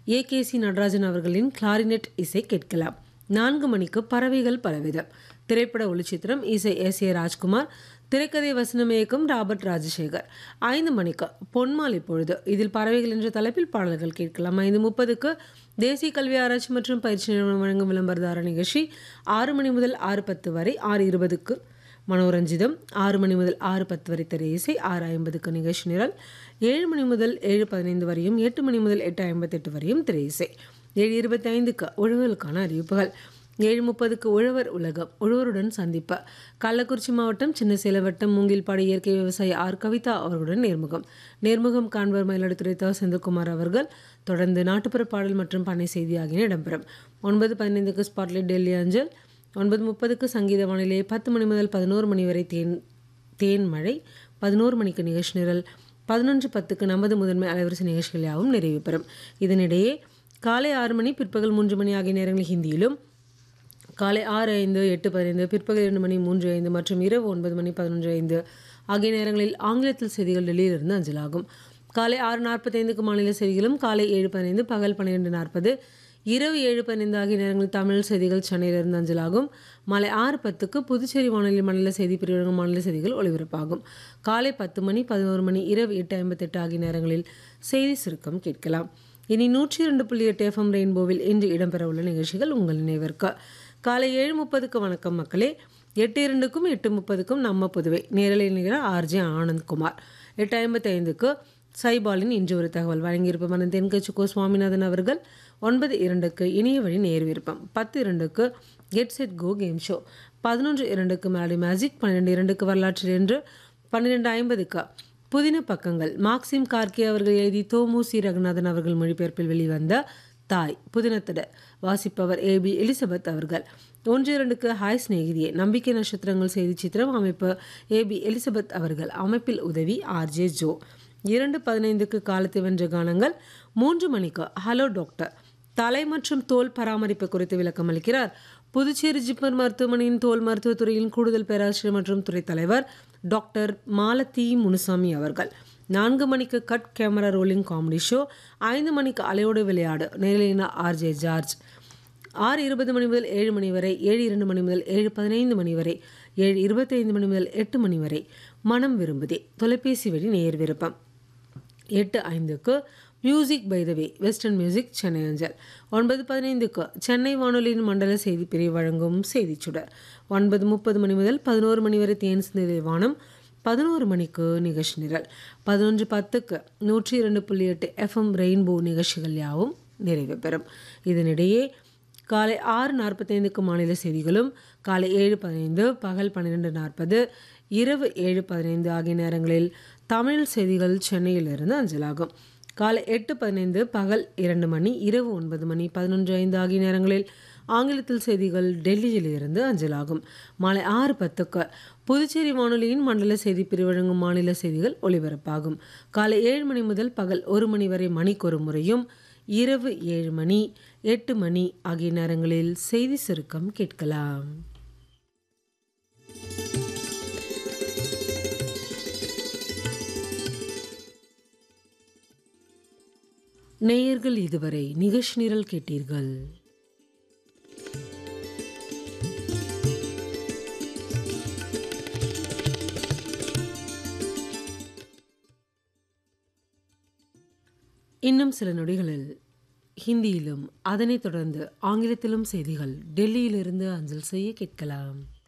A K C Natarajan அவர்களின் clarinet இசை கேட்கலாம் நான்கு மணிக்கு பறவைகள் பலவிதம் திரைப்பட ஒளிச்சித்திரம் இசை எஸ் ஏ ராஜ்குமார் திரைக்கதை வசனம் இயக்கம் ராபர்ட் ராஜசேகர் ஐந்து மணிக்கு பொன்மாலை பொழுது இதில் பறவைகள் என்ற தலைப்பில் பாடல்கள் கேட்கலாம் ஐந்து முப்பதுக்கு தேசிய கல்வி ஆராய்ச்சி மற்றும் பயிற்சி நிறுவனம் வழங்கும் விளம்பரதார நிகழ்ச்சி ஆறு மணி முதல் ஆறு பத்து வரை ஆறு இருபதுக்கு மனோரஞ்சிதம் ஆறு மணி முதல் ஆறு பத்து வரை திரை இசை ஆறு ஐம்பதுக்கு நிகழ்ச்சி நிரல் ஏழு மணி முதல் ஏழு பதினைந்து வரையும் எட்டு மணி முதல் எட்டு ஐம்பத்தெட்டு வரையும் திரை இசை ஏழு இருபத்தி ஐந்துக்கு உழவர்களுக்கான அறிவிப்புகள் ஏழு முப்பதுக்கு உழவர் உலகம் உழவருடன் சந்திப்பு கள்ளக்குறிச்சி மாவட்டம் சின்ன சேலவட்டம் மூங்கில்பாடி இயற்கை விவசாயி ஆர் கவிதா அவர்களுடன் நேர்முகம் நேர்முகம் காண்பர் மயிலாடுதுறை த செந்தில்குமார் அவர்கள் தொடர்ந்து நாட்டுப்புற பாடல் மற்றும் பண்ணை செய்தி ஆகியன இடம்பெறும் ஒன்பது பதினைந்துக்கு ஸ்பாட்லைட் டெல்லி அஞ்சல் ஒன்பது முப்பதுக்கு சங்கீத வானிலை பத்து மணி முதல் பதினோரு மணி வரை தேன் தேன் மழை பதினோரு மணிக்கு நிகழ்ச்சி நிரல் பதினொன்று பத்துக்கு நமது முதன்மை அலைவரிசை நிகழ்ச்சிகள் யாவும் நிறைவு பெறும் இதனிடையே காலை ஆறு மணி பிற்பகல் மூன்று மணி ஆகிய நேரங்களில் ஹிந்தியிலும் காலை ஆறு ஐந்து எட்டு பதினைந்து பிற்பகல் இரண்டு மணி மூன்று ஐந்து மற்றும் இரவு ஒன்பது மணி பதினொன்று ஐந்து ஆகிய நேரங்களில் ஆங்கிலத்தில் செய்திகள் டெல்லியிலிருந்து அஞ்சலாகும் காலை ஆறு நாற்பத்தைந்துக்கு மாநில செய்திகளும் காலை ஏழு பதினைந்து பகல் பன்னிரெண்டு நாற்பது இரவு ஏழு பதினைந்து ஆகிய நேரங்களில் தமிழ் செய்திகள் சென்னையிலிருந்து அஞ்சலாகும் மாலை ஆறு பத்துக்கு புதுச்சேரி வானொலி மாநில செய்தி பிரிவு மாநில செய்திகள் ஒளிபரப்பாகும் காலை பத்து மணி பதினோரு மணி இரவு எட்டு ஐம்பத்தெட்டு ஆகிய நேரங்களில் செய்தி சுருக்கம் கேட்கலாம் இனி நூற்றி இரண்டு புள்ளி எட்டு எஃப்எம் ரெயின்போவில் இன்று இடம்பெறவுள்ள நிகழ்ச்சிகள் உங்கள் நினைவிற்கு காலை ஏழு முப்பதுக்கு வணக்கம் மக்களே எட்டு இரண்டுக்கும் எட்டு முப்பதுக்கும் நம்ம புதுவை நேரலை நிகழ ஆர்ஜே ஆனந்த்குமார் எட்டு ஐம்பத்தி ஐந்துக்கு சைபாலின் இன்று ஒரு தகவல் வழங்கியிருப்பமான தென்கட்சி கோ சுவாமிநாதன் அவர்கள் ஒன்பது இரண்டுக்கு இணைய வழி நேர் விருப்பம் பத்து இரண்டுக்கு get set go game show பதினொன்று இரண்டுக்கு மேலடி மேஜிக் பன்னிரெண்டு இரண்டுக்கு வரலாற்றில் என்று பன்னிரெண்டு ஐம்பதுக்கு புதின பக்கங்கள் மார்க்சிம் கார்கே அவர்கள் எழுதி தோமு சி ரகுநாதன் அவர்கள் மொழிபெயர்ப்பில் வெளிவந்த தாய் புதினத்திட வாசிப்பவர் ஏ பி எலிசபெத் அவர்கள் ஒன்று இரண்டுக்கு ஹாய் சிநேகிதியே நம்பிக்கை நட்சத்திரங்கள் செய்தி சித்திரம் அமைப்பு ஏ பி எலிசபெத் அவர்கள் அமைப்பில் உதவி ஆர்ஜே ஜோ இரண்டு பதினைந்துக்கு காலத்தை வென்ற கானங்கள் மூன்று மணிக்கு ஹலோ டாக்டர் தலை மற்றும் தோல் பராமரிப்பு குறித்து விளக்கம் அளிக்கிறார் புதுச்சேரி ஜிப்மர் மருத்துவமனையின் தோல் மருத்துவத்துறையின் கூடுதல் பேராசிரியர் மற்றும் துறை தலைவர் டாக்டர் மாலதி முனுசாமி அவர்கள் நான்கு மணிக்கு cut camera rolling comedy show ஐந்து மணிக்கு அலையோடு விளையாடு நேரிலின ஆர்ஜே ஜார்ஜ் ஆறு இருபது மணி முதல் ஏழு மணி வரை ஏழு இரண்டு மணி முதல் ஏழு பதினைந்து மணி வரை ஏழு இருபத்தைந்து மணி முதல் எட்டு மணி வரை மனம் விரும்புதே தொலைபேசி வழி நேர் விருப்பம் எட்டு ஐந்துக்கு music by the way western music Chennai அஞ்சல் ஒன்பது பதினைந்துக்கு சென்னை வானொலியின் மண்டல செய்தி பிரிவு வழங்கும் செய்திச் சுடர் ஒன்பது முப்பது மணி முதல் பதினோரு மணி வரை தேன் சிந்தை வானம் பதினோரு மணிக்கு நிகழ்ச்சி நிரல் பதினொன்று பத்துக்கு நூற்றி இரண்டு புள்ளி எட்டு எஃப்எம் ரெயின்போ நிகழ்ச்சிகள் யாவும் நிறைவு பெறும் இதனிடையே காலை ஆறு நாற்பத்தைந்துக்கு மாநில செய்திகளும் காலை ஏழு பதினைந்து பகல் பன்னிரெண்டு நாற்பது இரவு ஏழு பதினைந்து ஆகிய நேரங்களில் தமிழ் செய்திகள் சென்னையிலிருந்து அஞ்சலாகும் காலை எட்டு பதினைந்து பகல் இரண்டு மணி இரவு ஒன்பது மணி பதினொன்று ஐந்து ஆகிய நேரங்களில் ஆங்கிலத்தில் செய்திகள் டெல்லியில் இருந்து அஞ்சலாகும் மாலை ஆறு பத்துக்கு புதுச்சேரி வானொலியின் மண்டல செய்தி பிரிவு வழங்கும் மாநில செய்திகள் ஒலிபரப்பாகும் காலை ஏழு மணி முதல் பகல் ஒரு மணி வரை மணிக்கு ஒரு முறையும் இரவு ஏழு மணி எட்டு மணி ஆகிய நேரங்களில் செய்தி சுருக்கம் கேட்கலாம் நேயர்கள் இதுவரை நிகழ்ச்சி நிரல் கேட்டீர்கள் இன்னும் சில நொடிகளில் ஹிந்தியிலும் அதனைத் தொடர்ந்து ஆங்கிலத்திலும் செய்திகள் டெல்லியிலிருந்து அஞ்சல் செய்ய கேட்கலாம்